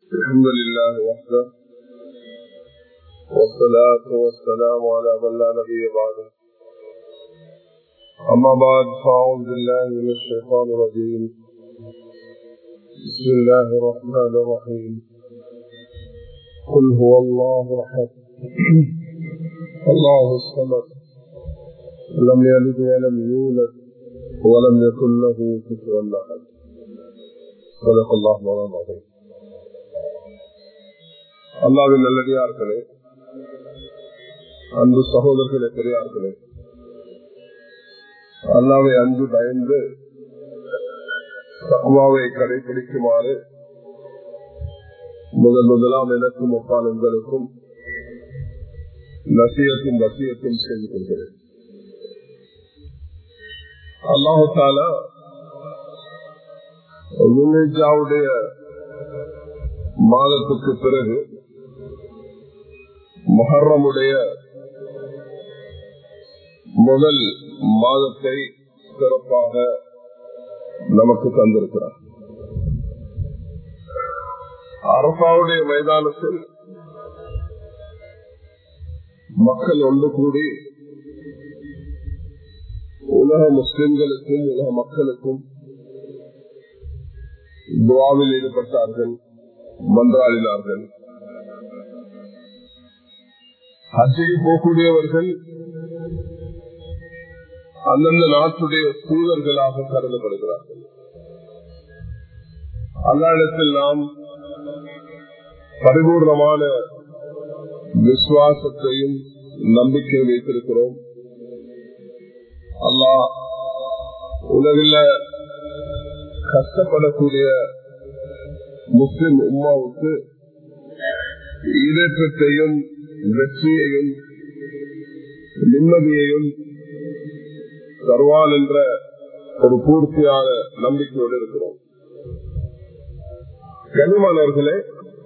الحمد لله وحده والصلاة والسلام على من لا نبي بعده أما بعد فأعوذ بالله من الشيطان الرجيم بسم الله الرحمن الرحيم قل هو الله أحد الله الصمد لم يلد ولم يولد ولم يكن له كفوا أحد صدق الله مولانا العظيم அல்லாவின் நல்லடியார்களே அன்பு சகோதரர்களே பெரியார்களே அல்லாவை அன்பு பயந்து தக்குவாவை கடைபிடிக்குமாறு முதல் முதலாம் எனக்கும் ஒப்பால் உங்களுக்கும் நசியத்தும் வசியத்தும் செய்து கொள்கிறேன் அல்லாஹு தாலா முன்னேஜாவுடைய மாதத்துக்கு பிறகு மொஹர்ரமுடைய முதல் மாதத்தை சிறப்பாக நமக்கு தந்திருக்கிறார் அரசாவுடைய மைதானத்தில் மக்கள் ஒன்று கூடி உலக முஸ்லிம்களுக்கும் உலக மக்களுக்கும் துவாவில் ஈடுபட்டார்கள் மன்றாடினார்கள் ஹஜ்ஜைக்கு போகக்கூடியவர்கள் அந்தந்த நாட்டுடைய தூதர்களாக கருதப்படுகிறார்கள் அந்த இடத்தில் நாம் பரிபூர்ணமான விசுவாசத்தையும் நம்பிக்கையும் வைத்திருக்கிறோம் அல்லாஹ் உலகில் கஷ்டப்படக்கூடிய முஸ்லிம் உமாவுக்கு ஈரேற்றத்தையும் வெற்றியையும் நிம்மதியையும் தருவான் என்ற ஒரு பூர்த்தியான நம்பிக்கையோடு இருக்கிறோம் கனிமானவர்களே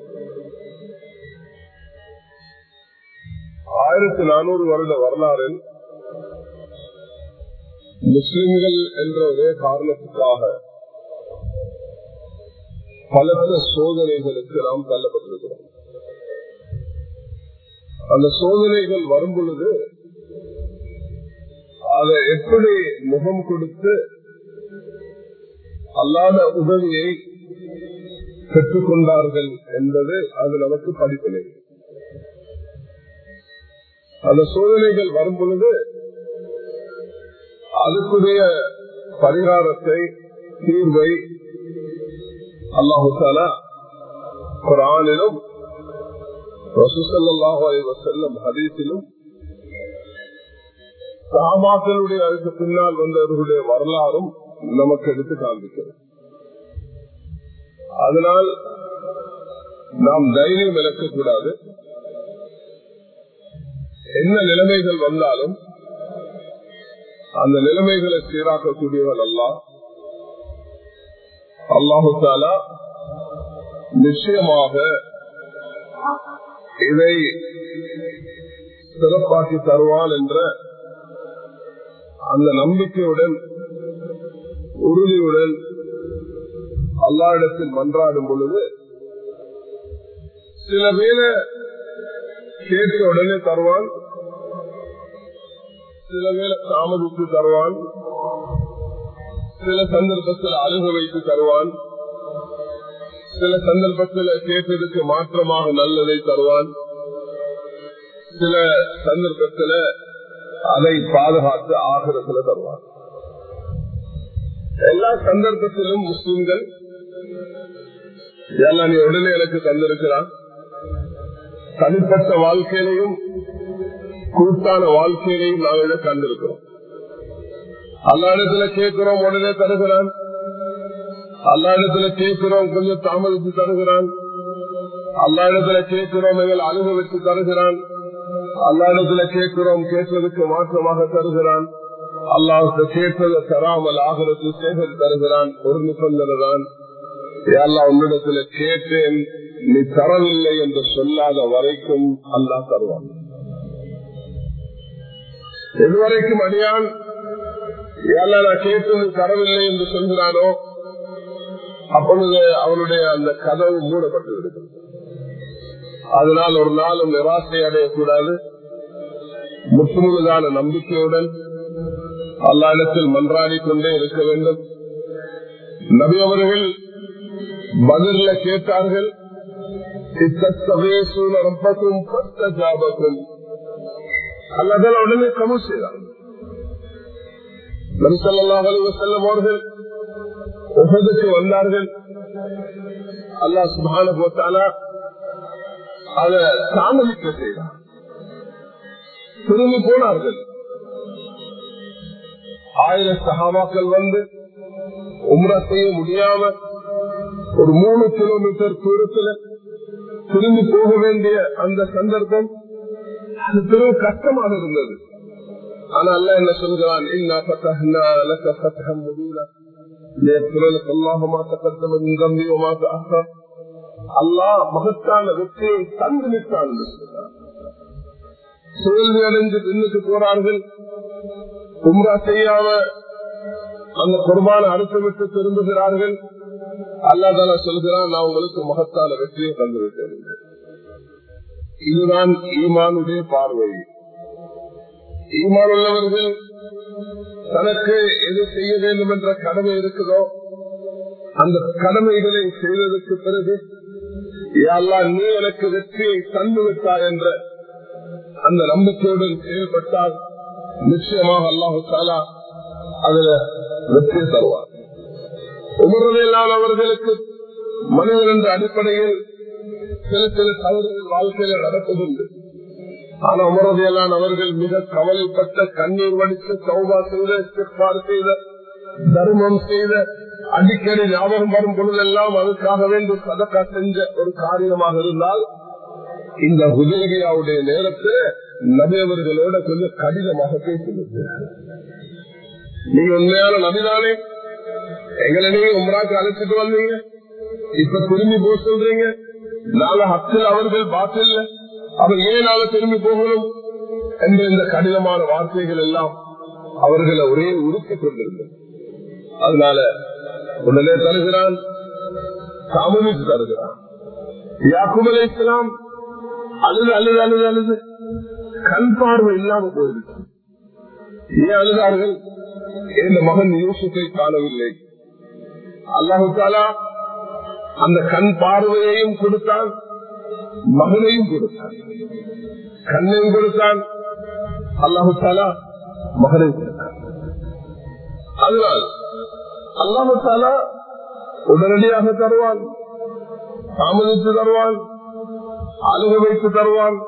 ஆயிரத்தி நானூறு வருட வரலாறில் முஸ்லிம்கள் என்ற ஒரே காரணத்துக்காக பலத்த சோதனைகளுக்கு நாம் தள்ளப்பட்டிருக்கிறோம் அந்த சோதனைகள் வரும் பொழுது அதை எப்படி முகம் கொடுத்து அல்லாத உதவியை பெற்றுக்கொண்டார்கள் என்பது அது நமக்கு படிப்பினை அந்த சோதனைகள் வரும் பொழுது அதுக்குரிய பரிகாரத்தை தீர்வை அல்லாஹு தாலா குரானிலும் செல்லும் ஹதீஸிலும் சாமாக்களுடைய அதுக்கு பின்னால் வந்தவர்களுடைய வரலாறும் நமக்கு எடுத்து காண்பிக்கிறது அதனால் நாம் தைரியம் இழக்கக்கூடாது என்ன நிலைமைகள் வந்தாலும் அந்த நிலைமைகளை சீராக்கக்கூடியவன் அல்லா அல்லாஹு தாலா நிச்சயமாக இதை சிறப்பாக்கி தருவான் என்ற அந்த நம்பிக்கையுடன் உறுதியுடன் அல்லா இடத்தில் மன்றாடும் பொழுது சில பேரை கேட்ட உடனே தருவான் சில பேரை தாமதித்து தருவான் சில சந்தர்ப்பத்தில் அழுக வைத்து தருவான் சில சந்தர்ப்பத்தில் கேட்டதுக்கு மாற்றமாக நல்லதை தருவான் சில சந்தர்ப்பத்தில் அதை பாதுகாத்து ஆகிறதுல தருவான் எல்லா சந்தர்ப்பத்திலும் முஸ்லிம்கள் எல்லாம் நீ உடனே எனக்கு தந்திருக்கிறான் தனிப்பட்ட வாழ்க்கையிலையும் கூட்டான வாழ்க்கையிலையும் நாங்கள் இதை கண்டிருக்கிறோம் அல்லா இடத்துல கேட்கிறோம் உடனே தருகிறான் அல்லா இடத்துல கேட்கிறோம் கொஞ்சம் தாமதித்து தருகிறான் அல்லா இடத்துல கேட்கிறோம் எங்கள் அழுக வச்சு தருகிறான் அல்லா இடத்துல கேட்கிறோம் கேட்பதற்கு மாற்றமாக தருகிறான் அல்லாவுக்கு கேட்பதை தராமல் ஆகிறது சேகரி தருகிறான் ஒரு நிபந்தனை தான் எல்லா உன்னிடத்துல கேட்டேன் நீ தரவில்லை என்று சொல்லாத வரைக்கும் அல்லா தருவான் எதுவரைக்கும் அடியான் ஏழா நான் கேட்டது தரவில்லை என்று சொல்கிறானோ அப்பொழுது அவருடைய அந்த கதவு மூடப்பட்டு விடுகிறது அதனால் ஒரு நாளும் நிராசை அடையக்கூடாது முற்றுமுழுதான நம்பிக்கையுடன் அல்லாடத்தில் மன்றாடி கொண்டே இருக்க வேண்டும் நபி அவர்கள் பதில கேட்டார்கள் ரப்பக்கும் ஜாபக்கும் அல்லதால் உடனே கமல் செய்தார் நபிசல்லா அலி வசல்லம் அவர்கள் உகதுக்கு வந்தார்கள் அல்லா சுபான போத்தாலா அதை தாமதிக்க செய்தார் திரும்பி போனார்கள் ஆயிரம் சகாமாக்கள் வந்து உம்ரா செய்ய முடியாம ஒரு மூணு கிலோமீட்டர் தூரத்துல திரும்பி போக வேண்டிய அந்த சந்தர்ப்பம் அது பெரும் கஷ்டமாக இருந்தது ஆனா அல்ல என்ன சொல்கிறான் இன்னா பத்தஹ்னா லக ஃபத்ஹன் முபீனா ليغفر لك الله ما تقدم من ذنبي وما تأخر அல்லாஹ் மகத்தான வெற்றியை தந்து விட்டான் தோல்வி அடைஞ்சு பின்னுக்கு போறார்கள் உம்ரா செய்யாம அந்த குர்பான அறுத்து விட்டு திரும்புகிறார்கள் அல்லாதால சொல்கிறான் நான் உங்களுக்கு மகத்தான வெற்றியை தந்து விட்டேன் இதுதான் ஈமானுடைய பார்வை ஈமான் உள்ளவர்கள் தனக்கு எது செய்ய வேண்டும் என்ற கடமை இருக்குதோ அந்த கடமைகளை செய்ததற்கு பிறகு அல்லா நீ எனக்கு வெற்றியை தந்து விட்டார் என்ற அந்த நம்பிக்கையுடன் செயல்பட்டால் நிச்சயமாக அல்லாஹு தாலா அதுல வெற்றி தருவார் உமரதையில்லாத அவர்களுக்கு மனிதன் என்ற அடிப்படையில் சில சில தவறுகள் வாழ்க்கையில நடப்பதுண்டு ஆனா உமரதையெல்லாம் அவர்கள் மிக கவலைப்பட்ட கண்ணீர் வடித்து சௌபா செய்த இஸ்திக்பார் செய்த தர்மம் செய்த அடிக்கடி ஞாபகம் வரும் பொழுதெல்லாம் அதுக்காக வேண்டி சதக்கா செஞ்ச ஒரு காரியமாக இருந்தால் இந்த உதவியாவுடைய நேரத்தில் நபியவர்களோட கொஞ்சம் கடினமாக பேசுகிறது நீங்க உண்மையான நபிதானே எங்களை நீங்க உம்ராக்கு அழைச்சிட்டு வந்தீங்க இப்ப திரும்பி போக சொல்றீங்க நாங்க ஹத்தில் அவர்கள் பாட்டில் அவர் ஏன் நாங்க திரும்பி போகணும் என்ற இந்த கடினமான வார்த்தைகள் எல்லாம் அவர்களை ஒரே உறுத்தி கொண்டிருந்தது அதனால உடனே தருகிறான் தாமதித்து தருகிறான் யாக்குப் அலை இஸ்லாம் அழுது அழுது அழுது அழுது கண் பார்வை இல்லாம போயிருக்கு ஏன் அழுதார்கள் இந்த மகன் யூசுஃபை காணவில்லை அல்லாஹு தாலா அந்த கண் பார்வையையும் கொடுத்தான் மகனையும் கொடுத்தான் கண்ணையும் கொடுத்தான் அல்லாஹு தாலா மகனையும் கொடுத்தான் அதனால் அல்லாஹு தாலா உடனடியாக தருவான் தாமதித்து தருவான் அழுக வைத்து தருவான்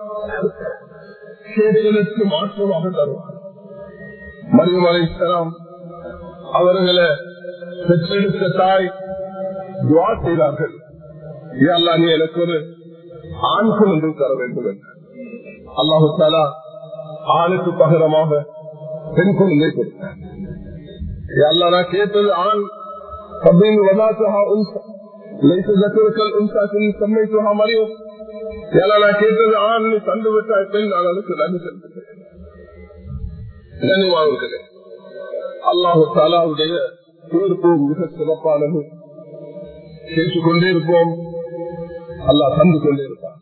கேட்டலுக்கு மாற்றமாக தருவான் மரியம் அலைசலாம் அவர்களை பெற்றெடுத்த தாய் துவா செய்தார்கள் அல்லா நீ எனக்கு ஒரு ஆண் குழந்தை தர வேண்டும் என்று அல்லாஹு தாலா ஆணுக்கு பகரமாக பெண் குழந்தை கொடுத்தார் அல்லா நான் கேட்டது ஆண் அப்படின்னு வதாத்துஹா உன்சா லைச ஜக்கருக்கள் உன்சாத்தின் சம்மைத்துஹா மரியம் ஏன்னா நான் கேட்டது ஆண் நீ தந்து விட்டாய் பெண் நான் அதுக்கு நன்றி செலுத்துகிறேன் கண்ணியமானவர்களே அல்லாஹு தாலாவுடைய தீர்ப்பு மிக சிறப்பானது கேட்டுக்கொண்டே இருப்போம் அல்லாஹ் தந்து கொண்டே இருப்பான்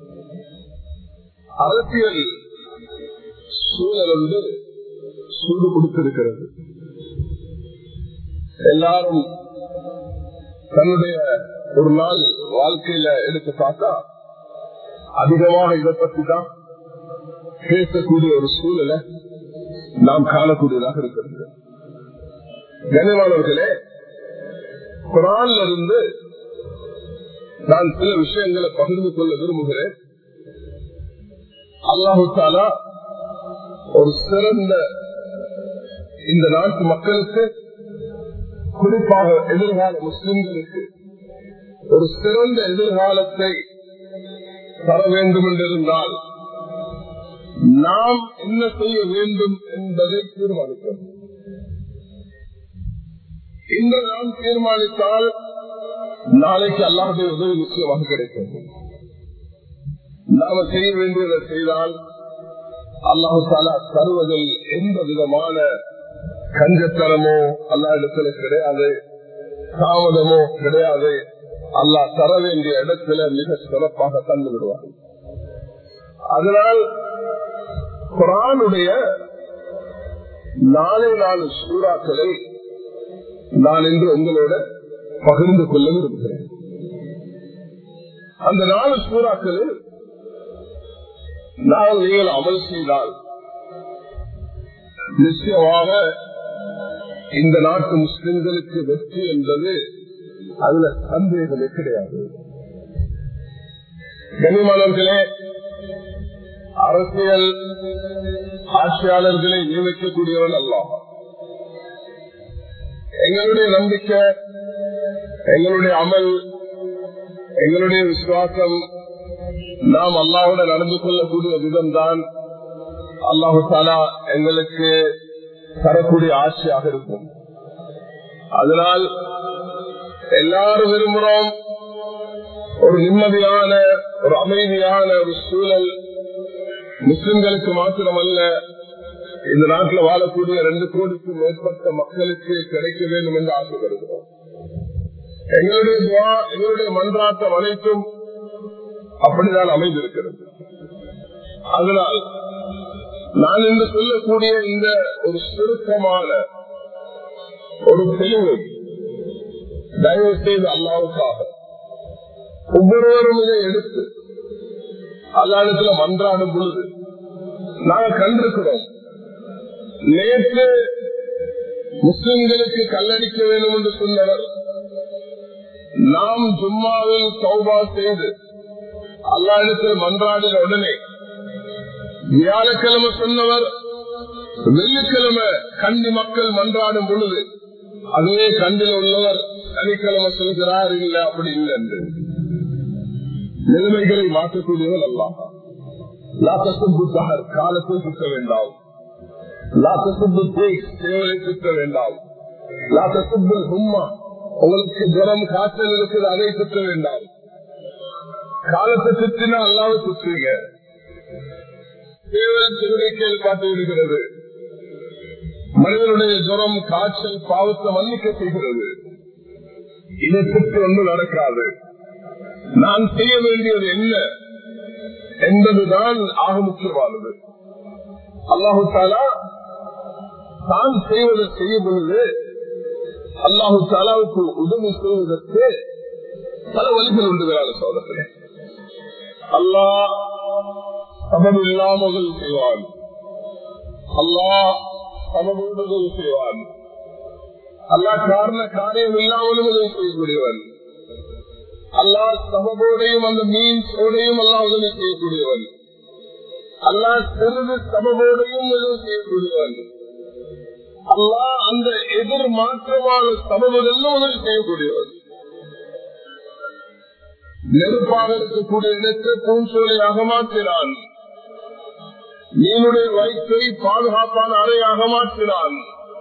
அரசியல் சூழல் வந்து சூடு கொடுத்திருக்கிறது எல்லாரும் தன்னுடைய ஒரு நாள் வாழ்க்கையில எடுத்து பார்த்தா அதிகமாக இதை பற்றி தான் பேசக்கூடிய ஒரு சூழலை நாம் காணக்கூடியதாக இருக்கிறது கனிவானவர்களே குரான்ல இருந்து நான் சில விஷயங்களை பகிர்ந்து கொள்ள விரும்புகிறேன் அல்லாஹு தாலா ஒரு சிறந்த இந்த நாட்டு மக்களுக்கு குறிப்பாக எதிர்கால முஸ்லிம்களுக்கு ஒரு சிறந்த எதிர்காலத்தை தர வேண்டும் என்றிருந்தால் நாம் என்ன செய்ய வேண்டும் என்பதை தீர்மானிக்கிறோம் இன்று நாம் தீர்மானித்தால் நாளைக்கு அல்லாஹுடைய உதவி நிச்சயமாக கிடைக்கும் நாம செய்ய வேண்டியதை செய்தால் அல்லாஹு தாலா தருவதில் எந்த விதமான கஞ்சத்தனமோ அல்லா இடத்துல கிடையாது தாமதமோ கிடையாது அல்லாஹ் தர வேண்டிய இடத்துல மிக சிறப்பாக தந்து விடுவார் அதனால் குரானுடைய நாளை நாலு சூறாக்களை நான் இன்று உங்களோட பகிர்ந்து கொள்ள விரும்புகிறேன் அந்த நாலு சூறாக்களில் நான் நீங்கள் அமல் செய்தால் நிச்சயமாக இந்த நாட்டு முஸ்லிம்களுக்கு வெற்றி என்பது அதுல சந்தேகமே கிடையாது கனிமானவர்களே அரசியல் ஆட்சியாளர்களை நியமிக்கக்கூடியவன் அல்ல எங்களுடைய நம்பிக்கை எங்களுடைய அமல் எங்களுடைய விசுவாசம் நாம் அல்லாவோட நடந்து கொள்ளக்கூடிய விதம் தான் அல்லாஹு தாலா எங்களுக்கு தரக்கூடிய ஆட்சியாக இருக்கும் அதனால் எல்லாரும் விரும்புகிறோம் ஒரு நிம்மதியான ஒரு அமைதியான ஒரு சூழல் முஸ்லிம்களுக்கு மாத்திரமல்ல இந்த நாட்டில் வாழக்கூடிய ரெண்டு கோடிக்கும் மேற்பட்ட மக்களுக்கு கிடைக்க வேண்டும் என்று ஆசைப்படுகிறோம் எங்களுடைய துவா எங்களுடைய மன்றாட்டம் அனைத்தும் அப்படிதான் அமைந்திருக்கிறது அதனால் நான் இன்று சொல்லக்கூடிய இந்த ஒரு சுருக்கமான ஒரு தெளிவு தயவு செய்து அல்லாவுக்காக ஒவ்வொருவரும் இதை எடுத்து அல்லாடத்துல மன்றாடும் பொழுது நாங்கள் கண்டிருக்கிறோம் நேற்று முஸ்லிம்களுக்கு கல்லடிக்க வேண்டும் என்று சொன்னவர் நாம் ஜும்மாவில் சௌபா செய்து அல்லாடத்தில் மன்றாடின உடனே வியாழக்கிழமை சொன்னவர் வெள்ளிக்கிழமை கண்டி மக்கள் மன்றாடும் பொழுது அதுவே கண்டில் உள்ளவர் சனிக்கிழமை சொல்கிறார் இல்ல அப்படி இல்லை என்று நிலைமைகளை மாற்றக்கூடியவர் அல்லாஹ் காலத்தை சுத்த வேண்டாம் சேவலை சுத்த வேண்டாம் உங்களுக்கு ஜரம் காய்ச்சல் இருக்குது அதை சுத்த வேண்டாம் காலத்தை சுற்றினா அல்லாத சுற்றுங்க சேவல் திருவிக்கையில் காட்டி விடுகிறது மனிதனுடைய ஜுரம் காய்ச்சல் பாவத்தை மன்னிக்க செய்கிறது இதை சுற்றி ஒன்றும் நடக்காது நான் செய்ய வேண்டியது என்ன என்பதுதான் ஆக முக்கியமானது அல்லாஹு தாலா தான் செய்வதை செய்யும் பொழுது அல்லாஹு தாலாவுக்கு உதவி செய்வதற்கு பல வழிகள் உண்டு சோதரே அல்லாஹ் சபம் இல்லாமல் செய்வான் அல்லாஹ் சபமோடு உதவி செய்வான் அல்லாஹ் காரண காரியம் இல்லாமலும் உதவி செய்யக்கூடியவன் அல்லாஹ் சபபோடையும் அந்த மீன்ஸோடையும் அல்லாஹ் உதவி செய்யக்கூடியவன் அல்லாஹ் சிறிது சபபோடையும் உதவி செய்யக்கூடியவன் அல்லாஹ் அந்த எதிர் மாற்றமான சபபுகளிலும் உதவி செய்யக்கூடியவன் நெருப்பாக இருக்கக்கூடிய இடத்தை பூஞ்சோலையாக மாற்றினான் மீனுடைய வயிற்றை பாதுகாப்பான அறையாக மாற்றினான்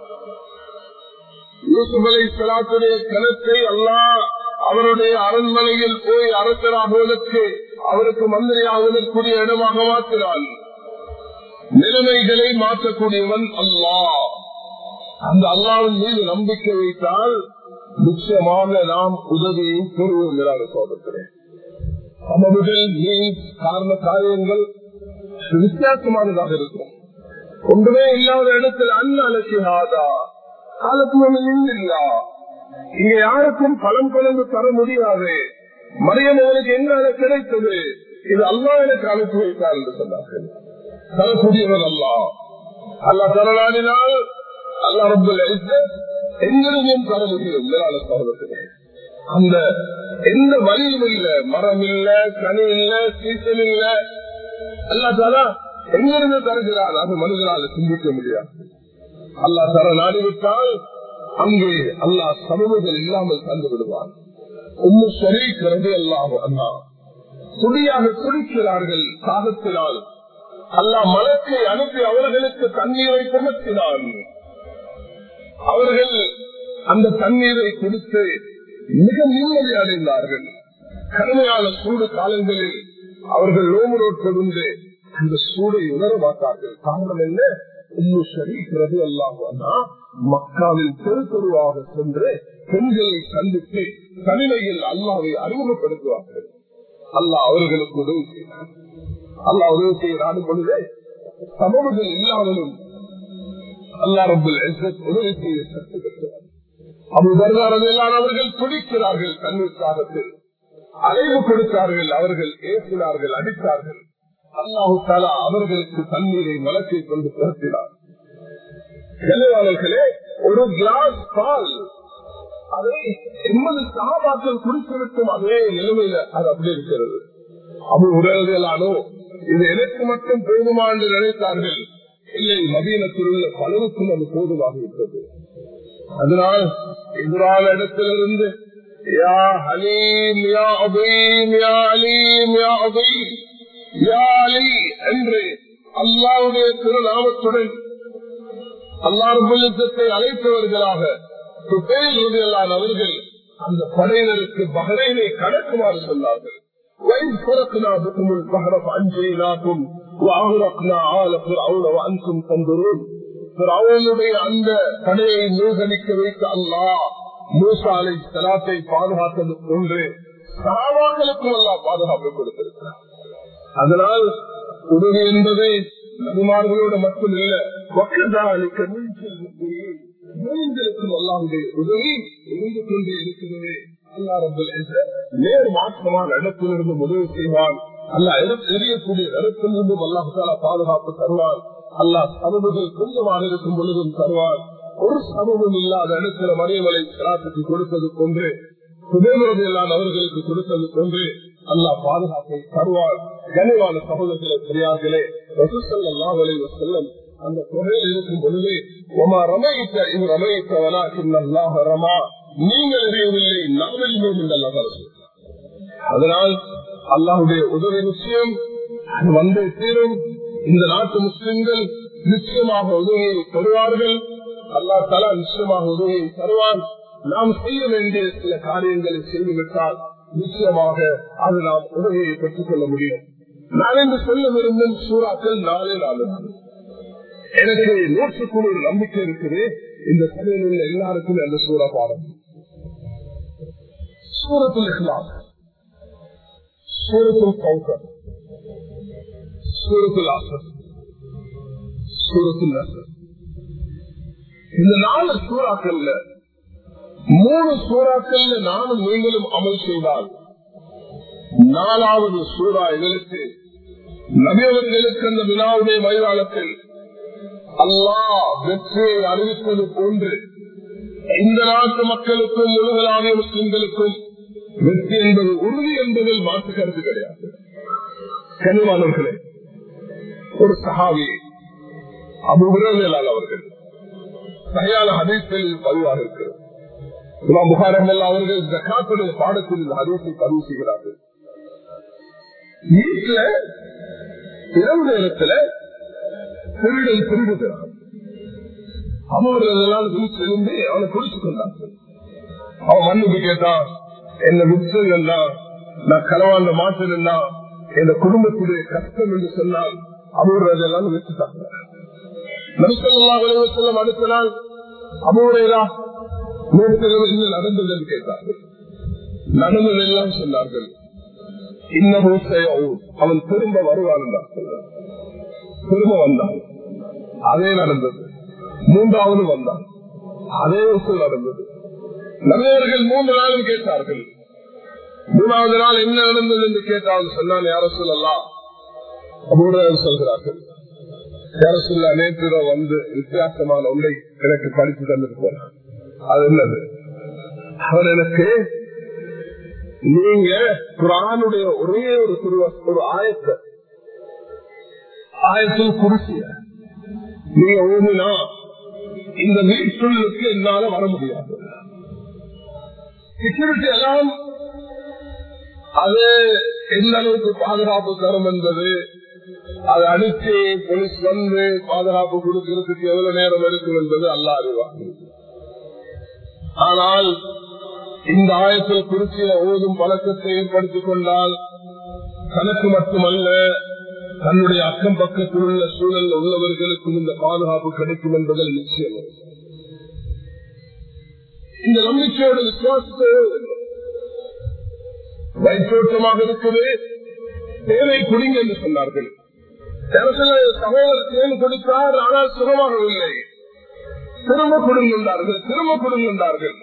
யூசுப் அலை சலாத்துடைய கணத்தை அல்லாஹ் அவருடைய அரண்மனையில் போய் அரசராகுவதற்கு அவருக்கு மந்திரியாகுவதற்குரிய இடமாக மாற்றினான் நிலைமைகளை மாற்றக்கூடியவன் அல்லாஹ் அந்த அல்லாவின் மீது நம்பிக்கை வைத்தால் நிச்சயமாக நாம் உதவியை பெறுவோம் சோதக்கிறேன் சமவுகள் நீர் காரண காரியங்கள் வித்தியாசமானதாக இருக்கும் ஒன்றுமே இல்லாத இடத்தில் அண்ண அலசியாதா காலத்துவம் இல்லா இங்க யாருக்கும் பலம் கலந்து தர முடியாது மரியம் அவனுக்கு என்ன அது கிடைத்தது இது அல்லா எனக்கு அனுப்பி வைத்தார் என்று சொன்னார்கள் தரக்கூடியவர் அல்லா அல்லா தரலாடினால் அல்லா ரொம்ப எங்களையும் தர முடியும் மேலான சகோதரத்திலே அந்த எந்த வழியும் இல்ல மரம் இல்ல கனி இல்ல சீசன் இல்ல அல்லா தாரா எங்கிருந்து தருகிறார் அது மனிதனால் சிந்திக்க முடியாது அல்லா தர நாடிவிட்டால் அங்கே அல்லா சமூகங்கள் இல்லாமல் தந்து விடுவான் உம்மு ஷரீக்கிறது எல்லாம் அண்ணா துடியாக துடிக்கிறார்கள் சாகத்தினால் அல்லா மலத்தை அனுப்பி அவர்களுக்கு தண்ணீரை புகத்தினான் அவர்கள் அந்த தண்ணீரை குடித்து மிக நிம்மதி அடைந்தார்கள் கடுமையான சூடு காலங்களில் அவர்கள் லோமரோட்கொண்டு அந்த சூடை உணர மாட்டார்கள் காரணம் என்ன இன்னும் ஷரீக்கிறது எல்லாம் மக்காவில் தெரு தெருவாக சென்று பெண்களை சந்தித்து தனிமையில் அல்லாவை அறிமுகப்படுத்துவார்கள் அல்லாஹ் அவர்களுக்கு உதவி செய்தார் அல்லாஹ் உதவி செய்ய நாடும் பொழுது சமூகங்கள் இல்லாமலும் அல்லா ரபுல் உதவி செய்ய சக்தி பெற்றவர் அபு தர்காரதெல்லாம் அவர்கள் துடிக்கிறார்கள் தண்ணீர் காலத்தில் அழைவு கொடுத்தார்கள் அவர்கள் ஏசினார்கள் அடித்தார்கள் அல்லாஹு தாலா அவர்களுக்கு தண்ணீரை மலத்தை கொண்டு திரட்டினார் கலைவாளர்களே ஒரு கிளாஸ் பால் அதை எண்பது சகாபாக்கள் குடித்துவிட்டும் அதே நிலைமையில அது அப்படி இருக்கிறது அபு உறவுகளானோ இது எனக்கு மட்டும் போதுமா என்று நினைத்தார்கள் இல்லை மதீனத்தில் உள்ள பலருக்கும் அது போதுமாக விட்டது அதனால் எதிரான இடத்திலிருந்து யா ஹலீம் யா அபீம் யா அலீம் யா அபீம் யா அலி என்று அல்லாவுடைய திருநாமத்துடன் அல்லாருபுல்லத்தை அழைத்தவர்களாக அவர்கள் அந்த படையினருக்கு பகரைனை கடக்குமாறு சொன்னார்கள் وإذ فرقنا بكم البحر فأنجيناكم وأغرقنا آل فرعون وأنتم تنظرون فرعونுடைய அந்த படையை மூழ்கடிக்க வைத்த அல்லாஹ் மூசாலை தலாத்தை பாதுகாத்தது போன்று சகாவாக்களுக்கும் அல்லாஹ் பாதுகாப்பு கொடுத்திருக்கிறார் அதனால் உதவி என்பது நபிமார்களோடு மட்டும் இல்ல வக்கதாலிக்க மூன்களுக்கும் அல்லாவுடைய உதவி இருந்து கொண்டே இருக்கிறது அல்லா ரபுல் நேர் மாற்றமான இடத்திலிருந்து உதவி செய்வான் அல்லா எரியக்கூடிய இடத்திலிருந்தும் அல்லாஹால பாதுகாப்பு தருவான் அல்லாஹ் சமூகங்கள் கொஞ்சமாக இருக்கும் பொழுதும் தருவான் ஒரு சமூகம் இல்லாத இடத்துல மரியமலை கிராத்துக்கு கொடுத்தது கொண்டு சுதேந்திரதையெல்லாம் அவர்களுக்கு கொடுத்தது கொண்டு அல்லாஹ் பாதுகாப்பை தருவார் கனிவான சகோதரர்களே பெரியார்களே ரசூசல்லாம் செல்லம் அந்த தொகையில் இருக்கும் பொழுது ஒமா ரமயித்த இது ரமயித்தவனா அல்லாஹ் ரமா நீங்கள் எறியவில்லை நாம் எறிவோம் என்று அதனால் அல்லாஹுடைய உதவி நிச்சயம் வந்தே தீரும் இந்த நாட்டு முஸ்லிம்கள் நிச்சயமாக உதவியை தருவார்கள் அல்லா தலா நிச்சயமாக உதவியை தருவான் நாம் செய்ய வேண்டிய சில காரியங்களை செய்துவிட்டால் நிச்சயமாக அது நாம் உதவியை பெற்றுக் கொள்ள முடியும் நான் என்று சொல்ல விரும்பும் சூறாக்கள் நாளே நாலு எனக்கு நூற்றுக்குழு ஒரு நம்பிக்கை இருக்குது இந்த சபையில் உள்ள எல்லாருக்கும் அந்த சூறா பாடம் சூரத்தில் இஸ்லாம் சூரத்தில் கௌசர் சூரத்தில் ஆசர் சூரத்தில் நசர் இந்த நாலு சூறாக்கள்ல மூணு சூறாக்கள்ல நானும் நீங்களும் அமல் செய்தால் நாலாவது சூறா எங்களுக்கு நபியவர்களுக்கு அந்த வினாவுடைய மைதானத்தில் அல்லாஹ் வெற்றியை அறிவிப்பது போன்று இந்த நாட்டு மக்களுக்கும் உலகளாவிய முஸ்லிம்களுக்கும் வெற்றி என்பது உறுதி என்பதில் மாற்று கருத்து கிடையாது கனிவானவர்களே ஒரு சகாவி அபுகுரலால் அவர்கள் சரியான ஹதீஸில் பதிவாக இருக்கிறது இமாம் புகார் அஹமல்லா அவர்கள் ஜக்காத்துடைய பாடத்தில் இந்த ஹதீஸை பதிவு செய்கிறார்கள் வீட்டுல இரவு நேரத்துல திருடன் திருடுகிறான் அவர்களெல்லாம் வீட்டிலிருந்து அவனை குடித்துக் கொண்டார்கள் அவன் மன்னிப்பு கேட்டான் என்ன விற்றதுன்னா நான் களவாண்ட மாற்றா என் குடும்பத்துடைய கஷ்டம் என்று சொன்னால் அவர்களெல்லாம் விட்டுட்டாங்க நபிசல்லாம் அடுத்த நாள் அபூரையா நேற்று என்ன நடந்தது என்று கேட்டார்கள் நடந்ததெல்லாம் சொன்னார்கள் இன்னமும் அவன் திரும்ப வருவான் திரும்ப வந்தான் அதே நடந்தது மூன்றாவது வந்தான் அதே விஷயம் நடந்தது நபியர்கள் மூன்று நாளும் கேட்டார்கள் மூணாவது நாள் என்ன நடந்தது என்று கேட்டால் சொன்னால் யார சொல்லலாம் அபூர்வம் சொல்கிறார்கள் யார சொல்ல நேற்று வந்து வித்தியாசமான ஒன்றை எனக்கு படித்து தந்துட்டு போனார் அது என்னது அவர் எனக்கு நீங்க குரானுடைய ஒரே ஒரு துருவ ஒரு ஆயத்தை ஆயத்தில் குடிசிய நீங்க ஓடினா இந்த வீட்டுக்கு என்னால வர முடியாது செக்யூரிட்டி எல்லாம் அது எந்த அளவுக்கு பாதுகாப்பு தரும் என்பது அதை அடிச்சு போலீஸ் வந்து பாதுகாப்பு கொடுக்கிறதுக்கு எவ்வளவு நேரம் எடுக்கும் என்பது அல்ல அறிவாங்க ஆனால் இந்த ஆயத்தில் குறிச்சியில ஓதும் பழக்கத்தை ஏற்படுத்திக் கொண்டால் தனக்கு மட்டுமல்ல தன்னுடைய அக்கம் பக்கத்தில் உள்ள சூழல் உள்ளவர்களுக்கும் இந்த பாதுகாப்பு கிடைக்கும் என்பதில் நிச்சயம் இந்த நம்பிக்கையோட விசுவாசத்தோடு வேண்டும் வயிற்றோட்டமாக இருக்குது தேவை குடிங்க என்று சொன்னார்கள் சகோதரர் தேன் கொடுத்தார் ஆனால் சுகமாகவில்லை திரும்ப கொடுங்கின்றார்கள் திரும்ப கொடுங்கின்றார்கள்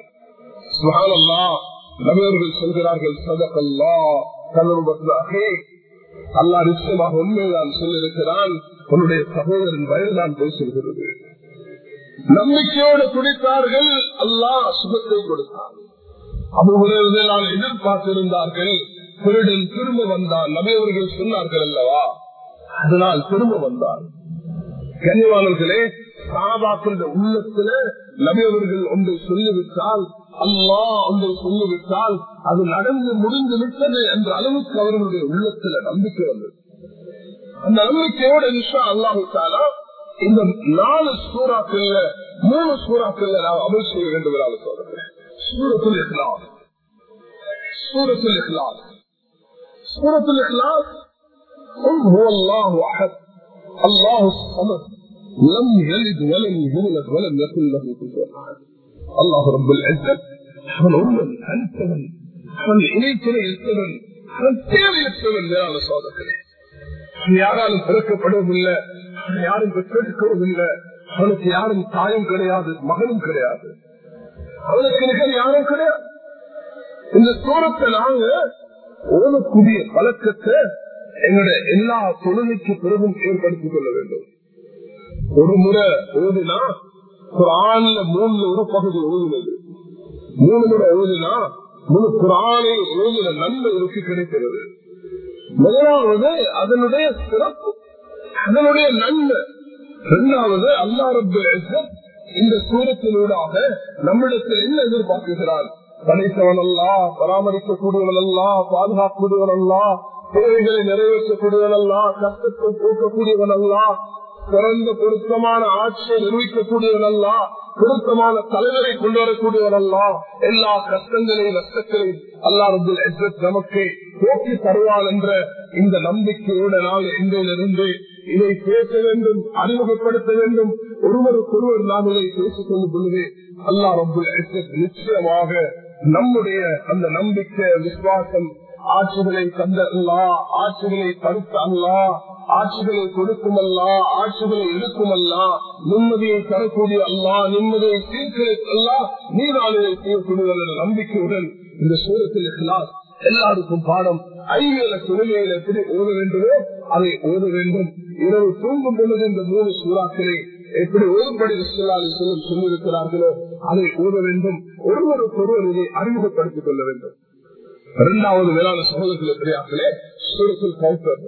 நபர்கள் சொல்கிறார்கள் சதகல்லா கலருபத்ராகே அல்லா நிச்சயமாக உண்மைதான் சொல்லியிருக்கிறான் உன்னுடைய சகோதரன் வயதுதான் பேசுகிறது நம்பிக்கையோடு குடித்தார்கள் அல்லாஹ் சுகத்தை கொடுத்தான் அபுகுறது நான் எதிர்பார்த்திருந்தார்கள் திருடன் திரும்ப வந்தான் நபையவர்கள் சொன்னார்கள் அல்லவா அதனால் திரும்ப வந்தான் கனிவானர்களே சாபாக்கள் உள்ளத்துல நபியவர்கள் ஒன்றை சொல்லிவிட்டால் அல்லா ஒன்றை சொல்லிவிட்டால் அது நடந்து முடிந்து விட்டது என்ற அளவுக்கு அவர்களுடைய உள்ளத்துல நம்பிக்கை வந்தது அந்த நம்பிக்கையோட நிஷா அல்லாஹாலா இந்த நாலு சூறாக்கள்ல மூணு சூறாக்கள்ல நாம் அமல் செய்ய வேண்டும் என்று சொல்றேன் சூரத்துல் இஹ்லாஸ் சூரத்துல் இஹ்லாஸ் சூரத்துல் இஹ்லாஸ் قل هو الله احد الله الصمد لم يلد ولم يولد ولم يكن له كفوا احد الله رب العزه அவன் ஒருவன் அனுப்பவன் அவன் இணைக்கிறை இருப்பவன் அவன் தேவையற்றவன் மேலான சோதனை யாராலும் பிறக்கப்படவில்லை யாரும் பெற்றெடுக்கவும் இல்லை அவனுக்கு யாரும் தாயும் கிடையாது மகனும் கிடையாது அவனுக்கு நிகழ் யாரும் கிடையாது இந்த தூரத்தை நாங்க ஓதக்கூடிய பழக்கத்தை எங்களுடைய எல்லா தொழுகைக்கு பிறகும் ஏற்படுத்திக் கொள்ள வேண்டும் ஒரு முறை ஓதினா குரான்ல மூணுல ஒரு பகுதி ஓதுனது மூணு முறை ஓதினா முழு குரானை ஓதுன நன்மை இருக்கு கிடைக்கிறது முதலாவது அதனுடைய சிறப்பு அதனுடைய நன்மை இரண்டாவது அல்லா ரப்பு இந்த சூரத்தினூடாக நம்மிடத்தில் என்ன எதிர்பார்க்குகிறான் படைத்தவன் அல்லா பராமரிக்கக்கூடியவன் அல்லா பாதுகாக்கக்கூடியவன் அல்லா தேவைகளை நிறைவேற்றக்கூடியவன் அல்லா கஷ்டத்தை போக்கக்கூடியவன் அல்லா சிறந்த பொருத்தமான ஆட்சியை நிர்வகிக்கக்கூடியவன் அல்லா பொருத்தமான தலைவரை கொண்டு வரக்கூடியவன் அல்லா எல்லா கஷ்டங்களையும் நஷ்டங்களையும் அல்லா ரபுல் எஸ்ரத் நமக்கு போக்கி தருவான் என்ற இந்த நம்பிக்கையோட நாள் இன்றையிலிருந்து இதை பேச வேண்டும் அறிமுகப்படுத்த வேண்டும் ஒருவருக்கொருவர் நாம் இதை பேசிக் கொண்டு பொழுது அல்லா ரபுல் எஸ்ரத் நிச்சயமாக நம்முடைய அந்த நம்பிக்கை விசுவாசம் ஆட்சிகளை தந்த அல்லா ஆட்சிகளை தடுத்த அல்லா ஆட்சிகளை கொடுக்கும் அல்லா ஆட்சிகளை எடுக்கும் அல்லா நிம்மதியை தரக்கூடிய அல்லா நிம்மதியை தீர்க்க அல்லா நீராளியை செய்யக்கூடிய நம்பிக்கையுடன் இந்த சூரத்தில் கிளாஸ் எல்லாருக்கும் பாடம் ஐவேல தொழிலையில எப்படி ஓத வேண்டுமோ அதை ஓத வேண்டும் இரவு தூங்கும் பொழுது இந்த மூணு சூறாக்களை எப்படி ஓதும்படி சொல்லும் சொல்லியிருக்கிறார்களோ அதை ஓத வேண்டும் ஒருவருக்கு ஒருவர் இதை அறிமுகப்படுத்திக் கொள்ள வேண்டும் இரண்டாவது மேலான சகோதரர்கள் பெரியார்களே சூரத்தில் கவுத்தர்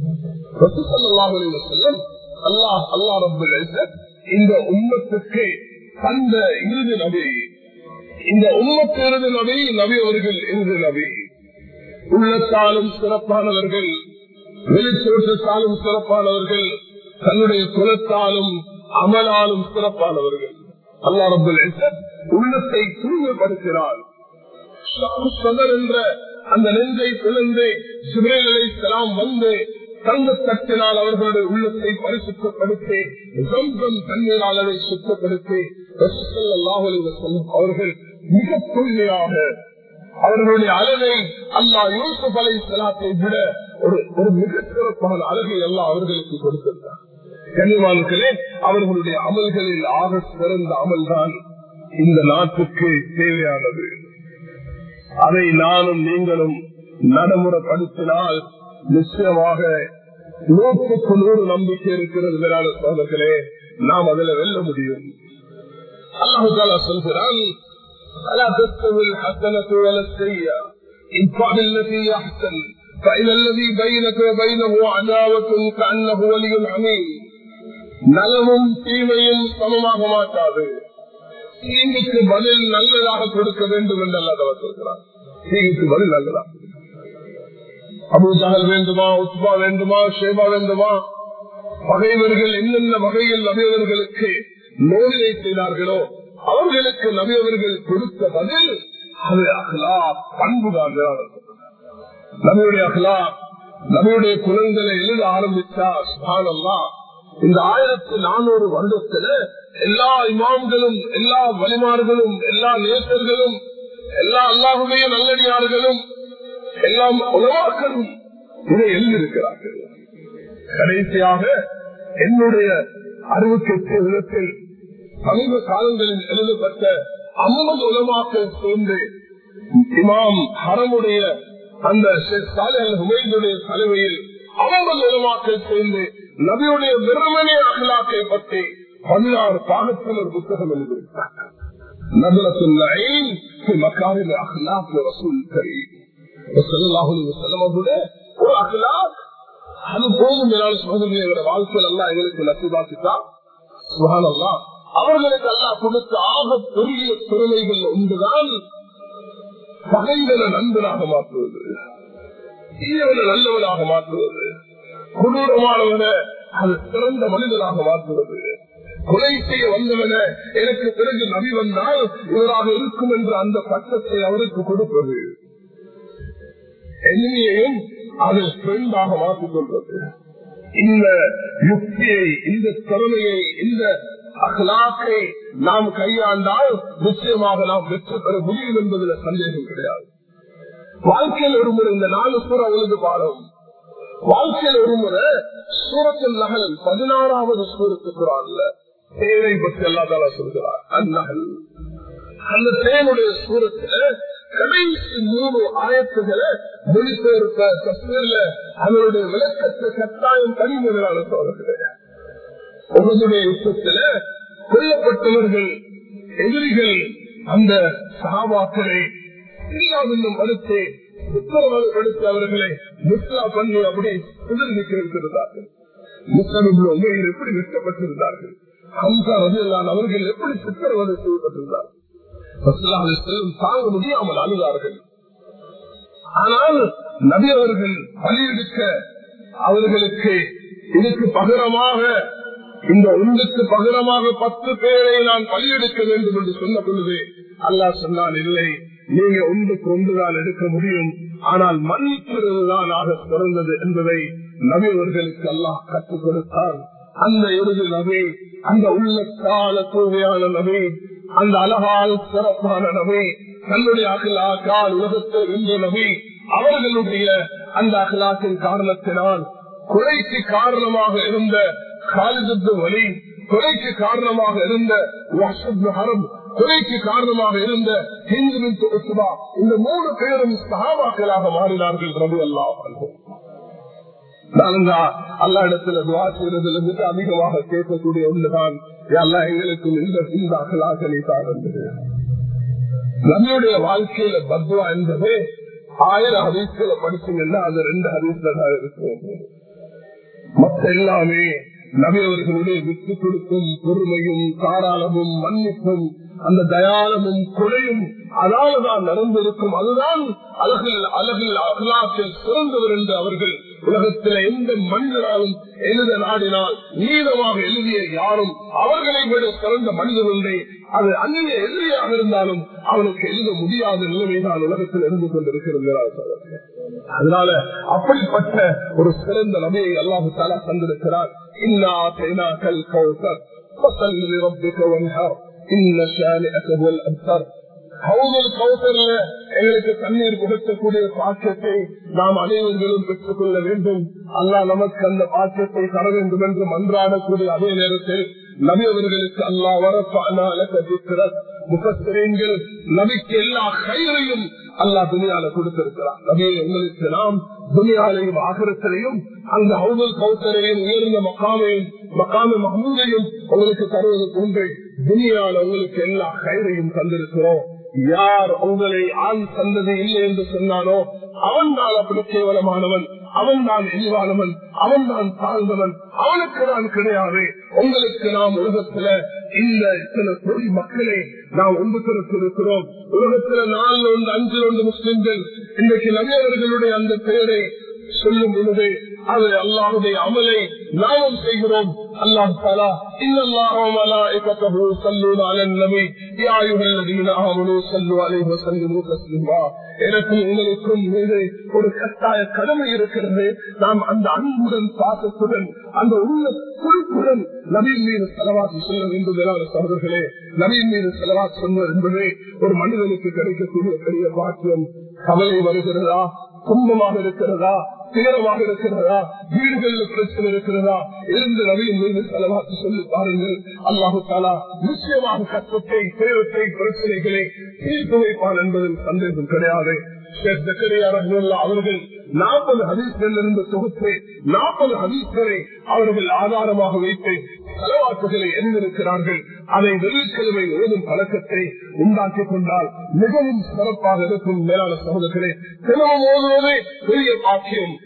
செல்லும் அல்லாஹ் அல்லா ரபுல் இந்த உம்மத்துக்கு தந்த இறுதி நபி இந்த உம்மத்து இறுதி நபி நபி அவர்கள் இறுதி நபி உள்ளத்தாலும் சிறப்பானவர்கள் வெளித்தோற்றத்தாலும் சிறப்பானவர்கள் தன்னுடைய குலத்தாலும் அமலாலும் சிறப்பானவர்கள் அல்லா ரபுல் உள்ளத்தை தூய்மைப்படுத்தினார் என்ற அந்த நெஞ்சை பிளந்து சிவரேலை செலாம் வந்து தங்க தட்டினால் அவர்களுடைய உள்ளத்தை பரிசுத்தப்படுத்தி சொந்தம் தண்ணீரால் அதை சுத்தப்படுத்தி அவர்கள் மிக தூய்மையாக அவர்களுடைய அழகை அல்லா யூசுப் அலை சலாத்தை விட ஒரு ஒரு மிக சிறப்பான அழகை எல்லாம் அவர்களுக்கு கொடுத்திருந்தார் கனிவான்களே அவர்களுடைய அமல்களில் ஆக சிறந்த அமல்தான் இந்த நாட்டுக்கு தேவையானது அதை நானும் நீங்களும் நடைமுறைப்படுத்தினால் நிச்சயமாக நூற்றுக்கு நூறு நம்பிக்கை இருக்கிறது வேளாண் சோதர்களே நாம் அதில் வெல்ல முடியும் அல்லாஹால சொல்கிறான் ألا تستوي الحسنة ولا السيئة ادفع بالتي أحسن فإذا الذي بينك وبينه عداوة كأنه ولي حميم நலமும் தீமையும் சமமாக மாட்டாது தீங்குக்கு பதில் நல்லதாக கொடுக்க வேண்டும் என்று அல்லாதவர் சொல்கிறார் தீங்குக்கு பதில் நல்லதாக அபுஜகல் வேண்டுமா உத்பா வேண்டுமா ஷேபா வேண்டுமா பகைவர்கள் என்னென்ன வகையில் நபியவர்களுக்கு நோயிலை செய்தார்களோ அவர்களுக்கு நபியவர்கள் கொடுத்த பதில் அது அகலா பண்புதான் நபியுடைய அகலா நபியுடைய குழந்தைகளை எழுத ஆரம்பிச்சா சுபானல்லா இந்த ஆயிரத்தி நானூறு வருடத்துல எல்லா இமாம்களும் எல்லா வலிமார்களும் எல்லா நேசர்களும் எல்லா அல்லாஹுடைய நல்லடியார்களும் எல்லாம் உலவாக்களும் இதை எழுதியிருக்கிறார்கள் கடைசியாக என்னுடைய அறுபத்தி விதத்தில் சமீப காலங்களில் எழுதப்பட்ட ஐம்பது உலமாக்கள் சேர்ந்து இமாம் ஹரமுடைய அந்த ஹுமைதுடைய தலைமையில் ஐம்பது உலமாக்கள் சேர்ந்து நபியுடைய வெறுமனே அகலாக்கை பற்றி பதினாறு பாகத்தில் ஒரு புத்தகம் எழுதியிருக்கிறார்கள் நபலத்துள்ள மக்காவில் அகலாக்கு வசூல் கரி ஒரு அகலாக் அது போதும் மேலான சகோதரியோட வாழ்க்கையில் எல்லாம் எங்களுக்கு நசிபாக்கிட்டா சுகானல்லா அவர்களுக்கு எல்லாம் கொடுத்த ஆக பெரிய திறமைகள் ஒன்றுதான் பகைவனை நண்பனாக மாற்றுவது தீயவனை நல்லவனாக மாற்றுவது கொடூரமானவனை அது சிறந்த மனிதனாக மாற்றுவது கொலை செய்ய வந்தவன எனக்கு பிறகு நபி வந்தால் இவராக இருக்கும் என்ற அந்த பட்டத்தை அவருக்கு கொடுப்பது எண்ணியையும் அது பெண்டாக மாற்றிக் கொள்வது இந்த யுக்தியை இந்த திறமையை இந்த அகலாக்கை நாம் கையாண்டால் நிச்சயமாக நாம் வெற்றி பெற முடியும் என்பதில் சந்தேகம் கிடையாது வாழ்க்கையில் ஒரு முறை இந்த நாலு சூற உலகு பாடம் வாழ்க்கையில் ஒரு முறை சூரத்தில் நகல் பதினாறாவது சூரத்துக்குறான்ல தேவை பற்றி எல்லா தாலா சொல்கிறார் அந்நகல் அந்த தேனுடைய சூரத்துல கடைசி மூணு ஆயத்துகளை மொழிபெயர்ப்ப தஸ்மீர்ல அதனுடைய விளக்கத்தை கட்டாயம் கனிமங்களான சோதர்களே உங்களுடைய யுத்தத்துல கொல்லப்பட்டவர்கள் எதிரிகள் அந்த சகாபாக்களை இல்லாவின்னும் மறுத்து உத்தரவாதப்படுத்தி அவர்களை முஸ்லா பண்ணி அப்படி எதிர்நிக்க வைத்திருந்தார்கள் முஸ்லிம் உண்மையில் எப்படி விற்கப்பட்டிருந்தார்கள் ஹம்சா ரஜிலான் அவர்கள் எப்படி சித்திரவதை செய்யப்பட்டிருந்தார்கள் தாங்க முடியாமல் அழுதார்கள் ஆனால் நபி அவர்கள் பலியெடுக்க அவர்களுக்கு இதுக்கு பகரமாக இந்த ஒன்றுக்கு பகரமாக பத்து பேரை நான் பலியெடுக்க வேண்டும் என்று சொன்ன பொழுது அல்லா சொன்னால் இல்லை நீங்க ஒன்றுக்கு ஒன்றுதான் எடுக்க முடியும் ஆனால் மன்னிக்கிறதுதான் ஆக சிறந்தது என்பதை நபி அவர்களுக்கு அல்லாஹ் கற்றுக் கொடுத்தார் அந்த இறுதி நபி அந்த உள்ளத்தால தூய்மையான நபி அந்த அழகால் சிறப்பான நபி தன்னுடைய அகலாக்கால் உலகத்தை வென்ற நபி அவர்களுடைய அந்த அகலாக்கின் காரணத்தினால் குறைக்கு காரணமாக இருந்த காலிதத்து வழி கொலைக்கு காரணமாக இருந்த ஹரம் கொலைக்கு காரணமாக இருந்த ஹிந்துவின் தொகுசுபா இந்த மூணு பேரும் சகாபாக்களாக மாறினார்கள் ரவி அல்லா அல்லா இடத்துல துவா செய்வதில் இருந்து அதிகமாக கேட்கக்கூடிய ஒன்றுதான் எல்லா எங்களுக்கும் இந்த இந்த அகலாக நீ தாழ்ந்தது நம்முடைய வாழ்க்கையில பத்வா என்பது ஆயிரம் ஹதீஸ்களை படிச்சீங்கன்னா அது ரெண்டு ஹதீஸ்ல தான் இருக்கும் மற்ற எல்லாமே நபியவர்களுடைய விட்டு கொடுக்கும் பொறுமையும் தாராளமும் மன்னிப்பும் அந்த தயாளமும் கொலையும் அதால்தான் நடந்திருக்கும் அதுதான் அழகில் அழகில் அகலாற்றில் சிறந்தவர் என்று அவர்கள் உலகத்தில் எந்த மனிதனாலும் எழுத நாடினால் நீளமாக எழுதிய யாரும் அவர்களை விட சிறந்த மனிதனுடைய அது அந்நிய எதிரியாக இருந்தாலும் அவனுக்கு எழுத முடியாத நிலைமைதான் உலகத்தில் இருந்து கொண்டிருக்கிறது அதனால அப்படிப்பட்ட ஒரு சிறந்த நபியை அல்லாஹு தாலா தந்திருக்கிறார் இன்னா தைனா கல் கௌசர் எங்களுக்கு தண்ணீர் கொடுக்கக்கூடிய பாக்கியத்தை நாம் அனைவர்களும் பெற்றுக் கொள்ள வேண்டும் அல்லா நமக்கு அந்த பாக்கியத்தை தர வேண்டும் என்று மன்றாடக்கூடிய அதே நேரத்தில் நபி அவர்களுக்கு அல்லா வரப்பான முகத்திரீன்கள் நபிக்கு எல்லா கயிறையும் அல்லா துணியால கொடுத்திருக்கிறார் நபியை உங்களுக்கு நாம் துணியாலையும் ஆகரத்திலையும் அந்த ஹவுதல் கௌசரையும் உயர்ந்த மக்காமையும் மக்காம மஹமூதையும் உங்களுக்கு தருவது போன்று துணியால உங்களுக்கு எல்லா கயிறையும் தந்திருக்கிறோம் யார் உங்களை ஆண் தந்தது இல்லை என்று சொன்னானோ அவன் தான் அப்படி கேவலமானவன் அவன் தான் இழிவானவன் அவன் தான் தாழ்ந்தவன் அவனுக்கு நான் கிடையாது உங்களுக்கு நாம் உலகத்துல இந்த இத்தனை கோடி மக்களை நாம் ஒன்று திறத்திருக்கிறோம் உலகத்துல நாலு ஒன்று அஞ்சு ஒன்று முஸ்லிம்கள் இன்றைக்கு நவியவர்களுடைய அந்த பெயரை சொல்லும் பொழுது அது அல்லாஹுடைய அமலை நாமும் செய்கிறோம் அல்லாஹ் தாலா எனக்கும் உங்களுக்கும் மீது ஒரு கட்டாய கடமை இருக்கிறது நாம் அந்த அன்புடன் பாசத்துடன் அந்த உள்ள குறிப்புடன் நவீன் மீது செலவாக்கி சொல்ல வேண்டும் என சகோதரர்களே நவீன் மீது செலவாக்கி சொல்வது என்பது ஒரு மனிதனுக்கு கிடைக்கக்கூடிய பெரிய பாக்கியம் கவலை வருகிறதா துன்பமாக இருக்கிறதா துயரமாக இருக்கிறதா வீடுகளில் பிரச்சனை இருக்கிறதா இருந்து நவீன் மீது செலவாக்கி சொல்லி பாருங்கள் அல்லாஹு தாலா நிச்சயமாக கஷ்டத்தை துயரத்தை பிரச்சனைகளை தீர்த்து வைப்பான் என்பதில் சந்தேகம் கிடையாது அவர்கள் நாற்பது ஹதீஸ்கள் இருந்து தொகுத்து நாற்பது ஹதீஸ்களை அவர்கள் ஆதாரமாக வைத்து செலவாக்குகளை எண்ணிருக்கிறார்கள் அதை வெள்ளிக்கிழமை ஓதும் பழக்கத்தை உண்டாக்கி கொண்டால் மிகவும் சிறப்பாக இருக்கும் மேலான சகோதரர்களே தினமும் ஓதுவதே பெரிய பாக்கியம்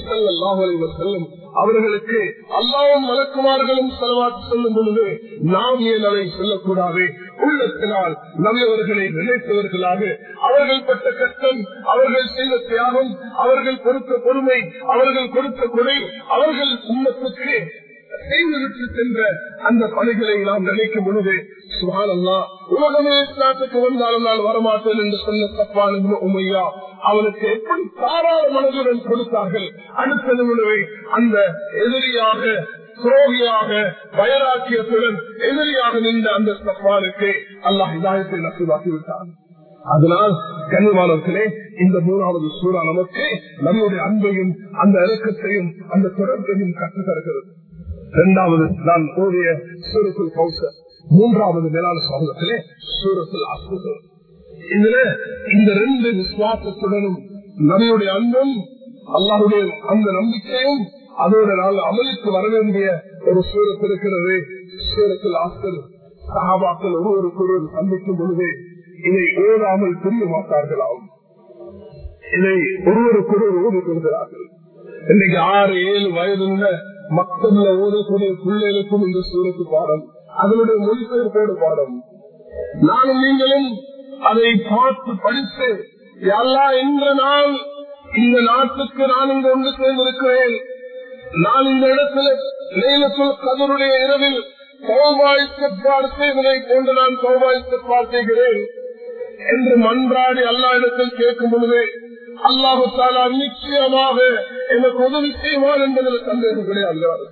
செல்லும் அவர்களுக்கு அல்லாவும் வழக்குமார்களும் செலவாக்கி சொல்லும் பொழுது நாம் ஏன் அதை சொல்லக்கூடாது உள்ளத்தினால் நவியவர்களை நினைத்தவர்களாக அவர்கள் பட்ட கஷ்டம் அவர்கள் செய்த தியாகம் அவர்கள் கொடுத்த பொறுமை அவர்கள் கொடுத்த கொடை அவர்கள் உண்மத்துக்கு செய்துவிட்டு சென்ற அந்த பணிகளை நாம் நினைக்கும் பொழுது சுகானல்லா உலகமே இஸ்லாத்துக்கு வந்தாலும் நான் வரமாட்டேன் என்று சொன்ன தப்பான உமையா அவனுக்கு எப்படி தாராள மனதுடன் கொடுத்தார்கள் அடுத்த நிமிடவை அந்த எதிரியாக துரோகியாக வயராக்கியத்துடன் எதிரியாக நின்ற அந்த சப்பானுக்கு அல்லாஹ் இதாயத்தை நசுவாக்கி விட்டான் அதனால் கண்ணியமானவர்களே இந்த மூணாவது சூறா நமக்கு நம்முடைய அன்பையும் அந்த இறக்கத்தையும் அந்த தொடர்பையும் கற்றுத் தருகிறது இரண்டாவது நான் ஓடிய சூரத்தில் கௌசர் மூன்றாவது மேலான சமூகத்திலே சூரத்தில் அசுதம் இதுல இந்த ரெண்டு விசுவாசத்துடனும் நம்முடைய அன்பும் அல்லாருடைய அந்த நம்பிக்கையும் அதோட நாள் அமலுக்கு வர வேண்டிய ஒரு சூரத் இருக்கிறது சூரத்தில் ஆஸ்தர் சகாபாக்கள் ஒருவருக்கு ஒருவர் சந்திக்கும் பொழுது இதை ஓடாமல் புரிய மாட்டார்களாம் இதை ஒருவருக்கு ஒருவர் ஓடி கொள்கிறார்கள் இன்னைக்கு ஆறு ஏழு வயதுள்ள மக்கள்ல ஓதக்கூடிய பிள்ளைகளுக்கும் இந்த சூரத்து பாடம் அதனுடைய மொழிபெயர்ப்போடு பாடம் நானும் நீங்களும் அதை பார்த்து படித்து எல்லா என்ற நாள் இந்த நாட்டுக்கு நான் இங்கு ஒன்று சேர்ந்திருக்கிறேன் நான் இந்த இடத்துல நேலத்தில் கதருடைய இரவில் சௌபாய்ப்பாடு செய்வதை போன்று நான் சௌபாய்ப்பாடு செய்கிறேன் என்று மன்றாடி அல்லா இடத்தில் கேட்கும் பொழுது அல்லாஹு தாலா நிச்சயமாக எனக்கு உதவி செய்வான் என்பதில் சந்தேகம் கிடையாது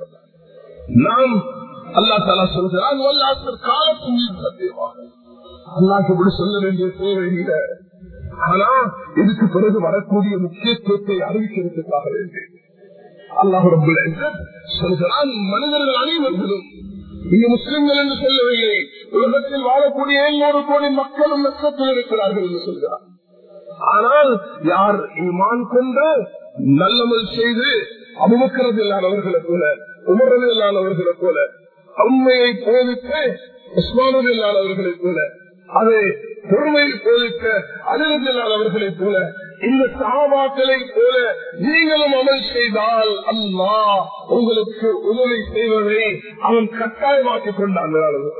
நாம் அல்லா தாலா சொல்கிறான் வல்லாசர் காலத்தின் சத்தியமாக அல்லாக்கு இப்படி சொல்ல வேண்டிய தேவை இல்லை ஆனா இதுக்கு பிறகு வரக்கூடிய முக்கியத்துவத்தை அறிவிக்கிறதுக்காக வேண்டி அல்லாஹ் சொல்கிறான் மனிதர்கள் அனைவர்களும் இங்கு முஸ்லிம்கள் என்று சொல்லவில்லை உலகத்தில் வாழக்கூடிய எழுநூறு கோடி மக்களும் நஷ்டத்தில் இருக்கிறார்கள் என்று சொல்கிறார் ஆனால் யார் ஈமான் கொண்டு நல்லமல் செய்து அபுமக்கிறது இல்லாதவர்களை போல உமரது இல்லாதவர்களை போல உண்மையை போதித்து உஸ்மானது இல்லாதவர்களை போல அதை பொறுமையை போதிக்க அறிவு இல்லாதவர்களை போல இந்த சாபாக்களை போல நீங்களும் அமல் செய்தால் அல்லா உங்களுக்கு உதவி செய்வதை அவன் கட்டாயமாக்கிக் கொண்டான்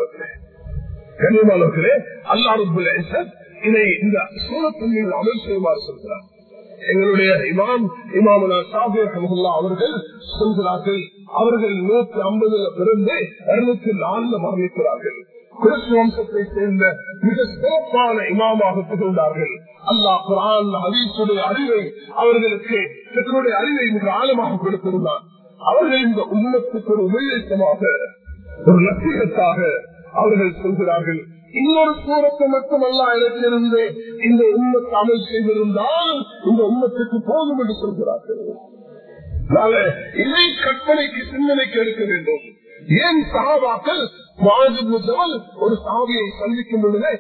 கண்ணியமானவர்களே அல்லாருக்குள்ள இதை இந்த சூழத்தின் மீது அமல் செய்யுமாறு சொல்கிறார் எங்களுடைய இமாம் இமாமுனா சாபி ரஹமுல்லா அவர்கள் சொல்கிறார்கள் அவர்கள் நூற்றி ஐம்பதுல பிறந்து இருநூத்தி நாலுல மரணிக்கிறார்கள் கிறிஸ்து வம்சத்தை சேர்ந்த மிக சிறப்பான இமாமாக திகழ்ந்தார்கள் அல்லாஹ் குரான் ஹதீசுடைய அறிவை அவர்களுக்கு தன்னுடைய அறிவை மிக ஆழமாக கொடுத்திருந்தார் அவர்கள் இந்த உண்மத்துக்கு ஒரு உபயோகமாக ஒரு லட்சியத்தாக அவர்கள் சொல்கிறார்கள் இன்னொரு சூரத்தை மட்டுமல்ல இடத்திலிருந்து இந்த உண்மத்தை அமல் செய்திருந்தால் இந்த உண்மத்துக்கு போதும் என்று சொல்கிறார்கள் இதை கற்பனைக்கு சிந்தனைக்கு எடுக்க வேண்டும் ஏன் சகாபாக்கள் ஒரு சாவியை சந்திக்கும் பொழுது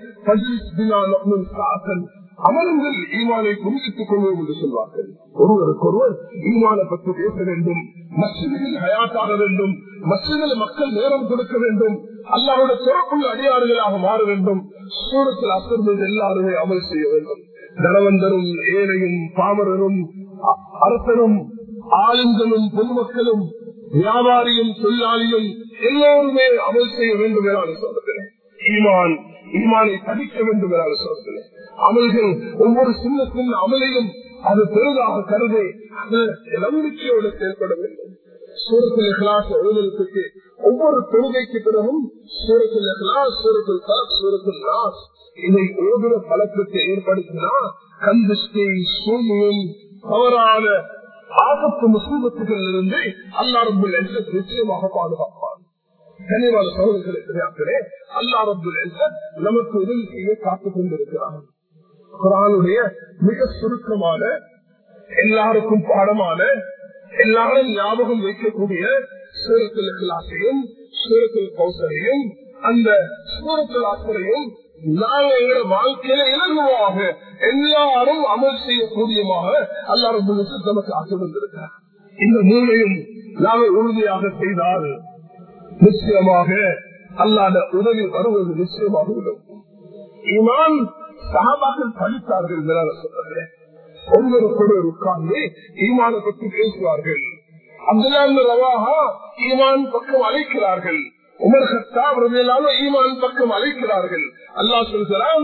அமருங்கள் ஈமானை புரிவித்துக் கொள்வோம் என்று சொல்வார்கள் ஒருவருக்கொருவர் ஈமான பற்றி பேச வேண்டும் மசிதில் ஹயாத்தாக வேண்டும் மசிதில் மக்கள் நேரம் கொடுக்க வேண்டும் அல்லாவோட சிறப்புள்ள அடியாறுகளாக மாற வேண்டும் சூரத்தில் அசர்ந்தது எல்லாருமே அமல் செய்ய வேண்டும் தனவந்தரும் ஏழையும் பாமரரும் அரசனும் ஆளுங்களும் பொதுமக்களும் வியாபாரியும் தொழிலாளியும் எல்லோருமே அமல் செய்ய வேண்டும் என சொல்கிறேன் ஈமான் ஈமானை படிக்க வேண்டும் என சொல்கிறேன் அமல்கள் ஒவ்வொரு சின்ன சின்ன அமலையும் அது பெரிதாக கருதி அது நம்பிக்கையோடு செயல்பட வேண்டும் சூரத்தில் கிளாஸ் எழுதலுக்கு ஒவ்வொரு தொழுகைக்கு பிறகும் சூரத்தில் கிளாஸ் சூரத்தில் சூரத்தில் நாஸ் இதை ஓதுற பழக்கத்தை ஏற்படுத்தினா கந்திஷ்டி சூழ்நிலும் தவறான ஆபத்து முசீபத்துகள் இருந்து அல்லா ரபுல் நிச்சயமாக பாதுகாப்பான் கனிவான சகோதரர்களை தெரியாக்கிறே அல்லா ரபுல் நமக்கு உதவி செய்ய காத்துக் கொண்டிருக்கிறான் குரானுடைய மிக சுருக்கமான எல்லாருக்கும் பாடமான எல்லாரும் ஞாபகம் வைக்கக்கூடிய சூரத்தில் கிளாஸையும் சூரத்தில் கௌசலையும் அந்த சூரத்தில் ஆசிரையும் நாங்கள் எங்களோட வாழ்க்கையில இலகுவாக எல்லாரும் அமல் செய்யக்கூடியமாக எல்லாரும் நமக்கு ஆக்கி வந்திருக்கிறார் இந்த மூலையும் நாங்கள் உறுதியாக செய்தால் நிச்சயமாக அல்லாத உதவி வருவது நிச்சயமாக விடும் ஈமான் சகாபாக்கள் படித்தார்கள் சொல்றேன் ஒருவருக்கொருவர் உட்கார்ந்து ஈமான பற்றி பேசுவார்கள் அப்துல்லா ரவாஹா ஈமான் பக்கம் அழைக்கிறார்கள் உமர் ஹத்தாப் ரவியலான ஈமான் பக்கம் அழைக்கிறார்கள் அல்லாஹ் சொல்கிறான்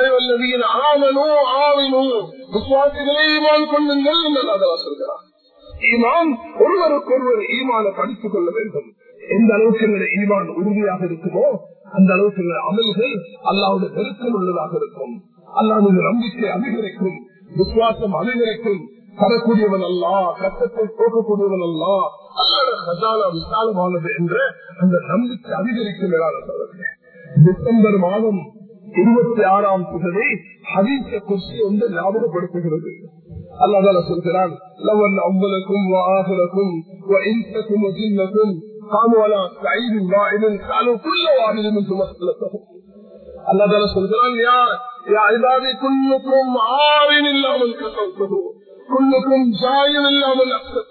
ஆமனோ ஆவினோ விசுவாசிகளே ஈமான் கொள்ளுங்கள் என்று அல்லாஹ் சொல்கிறான் ஈமான் ஒருவருக்கொருவர் ஈமான படித்துக் கொள்ள வேண்டும் எந்த அளவுக்கு எங்களுடைய ஈமான் உறுதியாக இருக்குமோ அந்த அளவுக்கு எங்களுடைய அமல்கள் அல்லாவுடைய நெருக்கம் உள்ளதாக இருக்கும் அல்லாவுடைய நம்பிக்கை அதிகரிக்கும் விசுவாசம் அதிகரிக்கும் தரக்கூடியவன் அல்லா கஷ்டத்தை போக்கக்கூடியவன் அல்லா அல்லாத ஹஜானா விசாலமானது என்ற அந்த நம்பிக்கை அதிகரிக்கும் டிசம்பர் மாதம் இருபத்தி ஆறாம் திகதி ஹதீச குர்சி ஒன்று ஞாபகப்படுத்துகிறது அல்லாதால சொல்கிறான் லவன் அவ்வளக்கும் ஆகலக்கும் இன்சக்கும் ஜின்னக்கும் காமுவலா சைது வாயிலும் காலும் குள்ள வாயிலும் சுமத்தலத்தகும் அல்லாதால சொல்கிறான் யார் عبادي كلكم عار الا من كسوته كلكم جاي الا من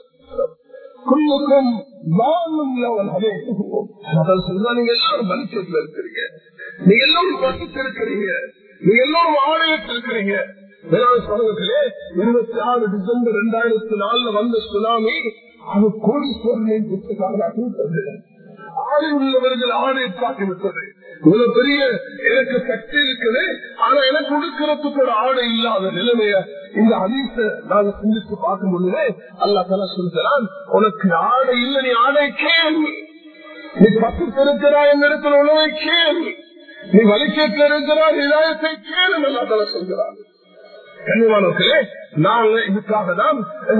كلكم ضال الا من هديته நீங்க எல்லாரும் மனுஷத்துல இருக்கிறீங்க நீங்க எல்லாரும் பசித்திருக்கிறீங்க நீங்க எல்லாரும் ஆலயத்திருக்கிறீங்க சமூகத்திலே இருபத்தி ஆறு டிசம்பர் இரண்டாயிரத்தி நாலுல வந்த சுனாமி அது கோடீஸ்வரனை புத்தகாக ஆடை உள்ளவர்கள் ஆடை காட்டி விட்டது இவ்வளவு பெரிய எனக்கு சக்தி இருக்குது ஆனா எனக்கு உடுக்கிறதுக்கு ஒரு ஆடை இல்லாத நிலைமைய இந்த அதிச நாங்க சிந்தித்து பார்க்கும் பொழுது அல்லா தலா சொல்கிறான் உனக்கு ஆடை இல்லை நீ ஆடை கேள்வி நீ பத்து இருக்கிறாய் என்னிடத்தில் உணவை கேள்வி நீ வலிக்கத்தில் இருக்கிறாய் இதாயத்தை கேளு அல்லா தலா சொல்கிறான் கண்ணியமானவர்களே நாங்க இதுக்காக தான்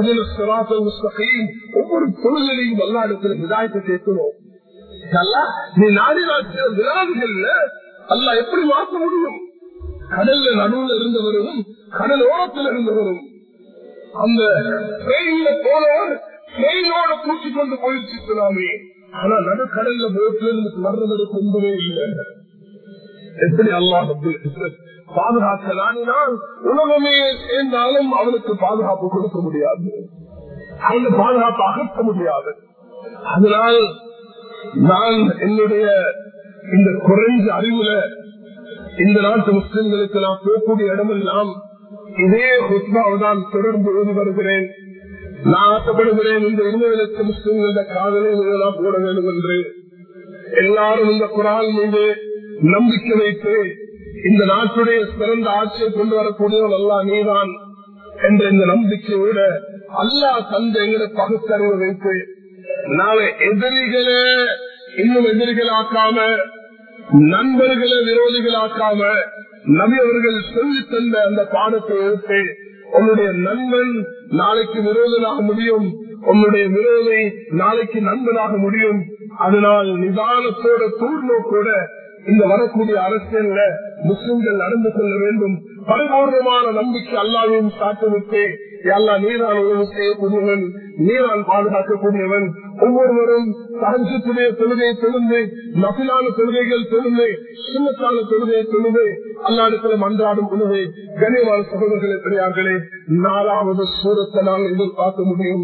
ஒவ்வொரு தொழிலையும் எல்லா இடத்துல விதாயத்தை கேட்கிறோம் நீ நாடினால் விராதிகள் அல்ல எப்படி மாற்ற முடியும் கடல்ல நடுவில் இருந்தவரும் கடல் ஓரத்தில் இருந்தவரும் அந்த ட்ரெயின்ல போனவர் ட்ரெயினோட கூட்டி கொண்டு போயிடுச்சு சுனாமி ஆனா நடுக்கடல்ல போட்டில இருந்து வர்றது கொண்டவே இல்லை எப்படி அல்லாஹ் பாதுகாக்க நாடினால் உலகமே சேர்ந்தாலும் அவனுக்கு பாதுகாப்பு கொடுக்க முடியாது அந்த பாதுகாப்பு அகற்ற முடியாது அதனால் நான் என்னுடைய இந்த குறைஞ்ச அறிவுல இந்த நாட்டு முஸ்லிம்களுக்கு நான் போகக்கூடிய இடமெல்லாம் இதே ஹுஸ்மாவுதான் தொடர்ந்து எழுதி வருகிறேன் நான் ஆசைப்படுகிறேன் இந்த இருபது லட்சம் முஸ்லிம்கள காதலை நான் போட வேண்டும் என்று எல்லாரும் இந்த குரான் மீது நம்பிக்கை வைத்து இந்த நாட்டுடைய சிறந்த ஆட்சியை கொண்டு வரக்கூடியவன் அல்லா நீதான் என்ற இந்த நம்பிக்கையோட அல்லா தந்த எங்களை பகுத்தறிவு வைத்து நாளை எதிரிகளை இன்னும் எதிரிகளாக்காம நண்பர்களை விரோதிகளாக்காம நபி அவர்கள் சொல்லி தந்த அந்த பாடத்தை எடுத்து உன்னுடைய நண்பன் நாளைக்கு விரோதனாக முடியும் உன்னுடைய விரோதை நாளைக்கு நண்பனாக முடியும் அதனால் நிதானத்தோட தூர்நோக்கோட இந்த வரக்கூடிய அரசியல்ல முஸ்லிம்கள் நடந்து கொள்ள வேண்டும் பரிபூர்ணமான நம்பிக்கை அல்லாவையும் சாட்டுவிட்டு எல்லா நீரான் உதவி செய்யக்கூடியவன் நீரான் பாதுகாக்கக்கூடியவன் ஒவ்வொருவரும் சகஜத்துடைய தொழுகையை தொழுந்து நபிலான தொழுகைகள் தொழுந்து சின்னத்தான தொழுகையை தொழுது அல்லாடத்துல மன்றாடும் உணவை கனிவான சகோதரர்களை பெரியார்களே நாலாவது சூரத்தை நாம் எதிர்பார்க்க முடியும்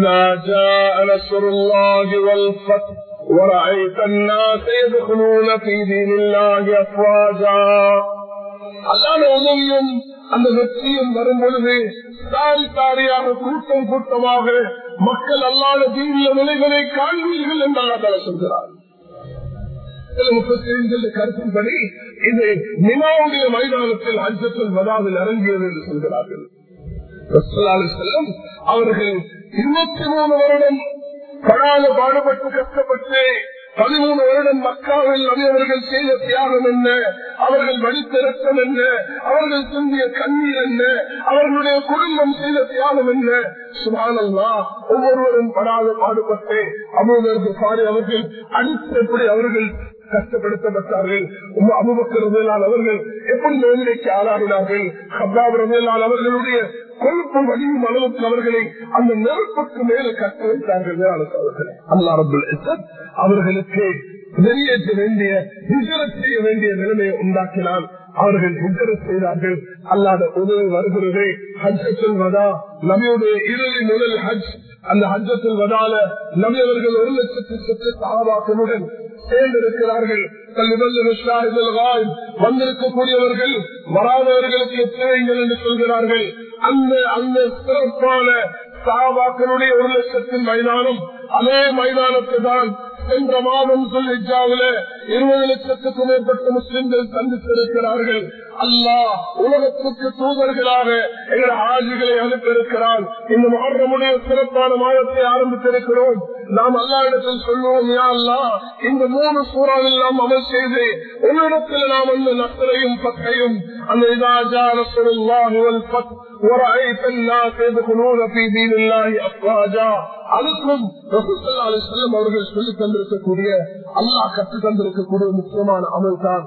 ورأيت الناس يدخلون في دين الله أفواجا அல்லாத உதவியும் அந்த வெற்றியும் வரும் பொழுது தாரி தாரியாக கூட்டம் கூட்டமாக மக்கள் அல்லாத தீவிர நிலைகளை காண்பீர்கள் என்று அல்லா சொல்கிறார் கருத்தின்படி இது நிமாவுடைய மைதானத்தில் அஞ்சத்தில் வதாவில் இறங்கியது என்று சொல்கிறார்கள் செல்லம் அவர்கள் இருபத்தி மூணு வருடம் படாத பாடுபட்டு கஷ்டப்பட்டு பதிமூணு வருடம் மக்காவில் நபியவர்கள் செய்த தியாகம் என்ன அவர்கள் வடித்த ரத்தம் என்ன அவர்கள் சிந்திய கண்ணீர் என்ன அவர்களுடைய குடும்பம் செய்த தியாகம் என்ன சுபானல்லா ஒவ்வொருவரும் படாத பாடுபட்டு அபூதருக்கு சாரி அவர்கள் அடித்தபடி அவர்கள் கஷ்டப்படுத்தப்பட்டார்கள் அபுபக்கரதால் அவர்கள் எப்படி நோய்நிலைக்கு ஆளாகினார்கள் ஹப்தாபரதால் அவர்களுடைய கொழுப்பு வடிவும் அளவுக்கு அவர்களை அந்த நெருப்புக்கு மேல கட்ட வைத்தார்கள் அல்லா ரபுல் அவர்களுக்கு வெளியேற்ற வேண்டிய ஹிஜரத் செய்ய வேண்டிய நிலைமையை உண்டாக்கினால் அவர்கள் ஹிஜரத் செய்தார்கள் அல்லாத உதவி வருகிறது ஹஜ்ஜத்தில் வதா நபியுடைய இறுதி முதல் ஹஜ் அந்த ஹஜ்ஜத்தில் வதால நபி அவர்கள் ஒரு லட்சத்து சொத்து சாபாக்களுடன் சேர்ந்திருக்கிறார்கள் வந்திருக்கக்கூடியவர்கள் வராதவர்களுக்கு எத்தனைங்கள் என்று சொல்கிறார்கள் அந்த அந்த சிறப்பான சாபாக்களுடைய ஒரு லட்சத்தின் மைதானம் அதே மைதானத்தை தான் சென்ற மாதம் சொல்லிச்சாவில இருபது லட்சத்துக்கும் மேற்பட்ட முஸ்லிம்கள் சந்தித்திருக்கிறார்கள் அல்லாஹ் உலகத்துக்கு தூதர்களாக எங்கள் ஆஜிகளை அனுப்பியிருக்கிறான் இந்த மகரமுடைய சிறப்பான மாதத்தை ஆரம்பித்திருக்கிறோம் நாம் அல்லா இடத்தில் சொல்லுவோம் யா அல்லா இந்த மூணு சூறாவில் நாம் அமல் செய்து ஒரு இடத்தில் நாம் அந்த நசரையும் பக்கையும் அந்த இதாஜா நசருல்லாஹுவல் பத் ورأيت الناس يدخلون في دين الله أفواجا அதுக்கும் செல்லம் அவர்கள் சொல்லி தந்திருக்கக்கூடிய அல்லாஹ் கற்று தந்திருக்கக்கூடிய முக்கியமான அமல் தான்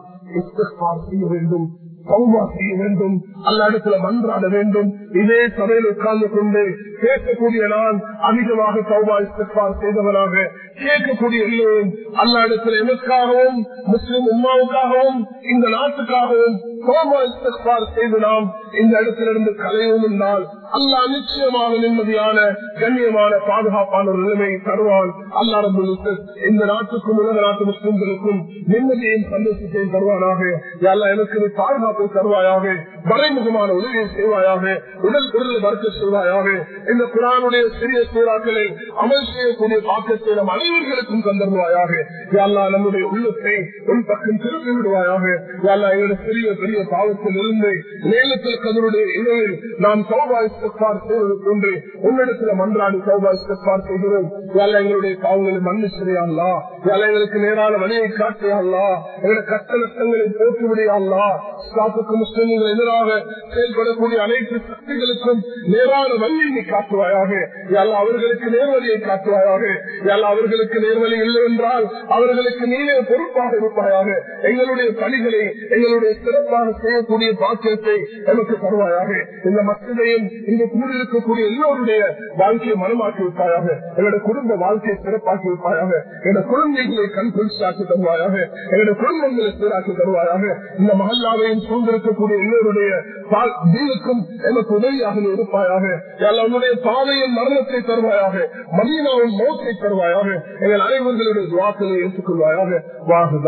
செய்ய வேண்டும் சௌமா செய்ய வேண்டும் அல்ல இடத்துல மன்றாட வேண்டும் இதே சபையில் உட்கார்ந்து கொண்டு பேசக்கூடிய நான் அதிகமாக சௌபா இஸ்திஃபார் செய்தவனாக கேட்கக்கூடிய எல்லோரும் அல்ல இடத்துல எனக்காகவும் முஸ்லிம் உமாவுக்காகவும் இந்த நாட்டுக்காகவும் சௌபா இஸ்திஃபார் செய்து நாம் இந்த இடத்திலிருந்து கலையும் என்றால் அல்லா நிச்சயமாக நிம்மதியான கண்ணியமான பாதுகாப்பான ஒரு நிலைமையை தருவான் அல்லா ரபுல் இந்த நாட்டுக்கும் உலக நாட்டு முஸ்லிம்களுக்கும் நிம்மதியையும் சந்தோஷத்தையும் தருவானாக அல்லா எனக்கு நீ பாதுகாப்பை தருவாயாக மறைமுகமான உதவியை செய்வாயாக உடல் பொருள் வர்க்க செய்வாயாக இந்த குரானுடைய சிறிய சூறாக்களில் அமல் செய்யக்கூடிய பாக்கத்தை நம் அனைவர்களுக்கும் தந்தருவாயாக யாழ்லா நம்முடைய உள்ளத்தை உன் பக்கம் திருப்பி விடுவாயாக யாழ்லா எங்களுடைய சிறிய பெரிய பாவத்தில் இருந்து நேலத்தில் கதருடைய இரவில் நாம் சௌபாய் செய்வது கொண்டு உன்னிடத்துல மன்றாடி சௌபாய் செய்கிறோம் யாழ்லா எங்களுடைய பாவங்களை மன்னிச்சிடையாங்களா யாழ்லா எங்களுக்கு நேரான வழியை காட்டியாங்களா எங்களுடைய கஷ்ட நஷ்டங்களை போட்டு விடையாங்களா சாத்துக்கு முஸ்லிம்கள் எதிராக செயல்படக்கூடிய அனைத்து சக்திகளுக்கும் நேரான வழியை நீ காட்டுவாயாக யாழ் அவர்களுக்கு நேர்வழியை காட்டுவாயாக யாழ் அவர்களுக்கு நேர்வழி இல்லை என்றால் அவர்களுக்கு நீனே பொறுப்பாக இருப்பாயாக எங்களுடைய பணிகளை எங்களுடைய சிறப்பாக செய்யக்கூடிய பாக்கியத்தை எனக்கு தருவாயாக இந்த மசிதையும் இந்த கூடியிருக்கக்கூடிய எல்லோருடைய வாழ்க்கையை மனமாக்கி வைப்பாயாக எங்களுடைய குடும்ப வாழ்க்கையை சிறப்பாக்கி வைப்பாயாக எங்களுடைய குழந்தைகளை கண் குளிர்ச்சாக்கி தருவாயாக எங்களுடைய குடும்பங்களை சீராக்கி தருவாயாக இந்த மகல்லாவையும் சூழ்ந்திருக்கக்கூடிய எல்லோருடைய தீனுக்கும் எனக்கு உதவியாக இருப்பாயாக உன்னுடைய பாதையின் மரணத்தை தருவாயாக மதீனாவின் மௌத்தை தருவாயாக எங்கள் அனைவர்களுடைய துவாக்களை ஏற்றுக்கொள்வாயாக வாகுதா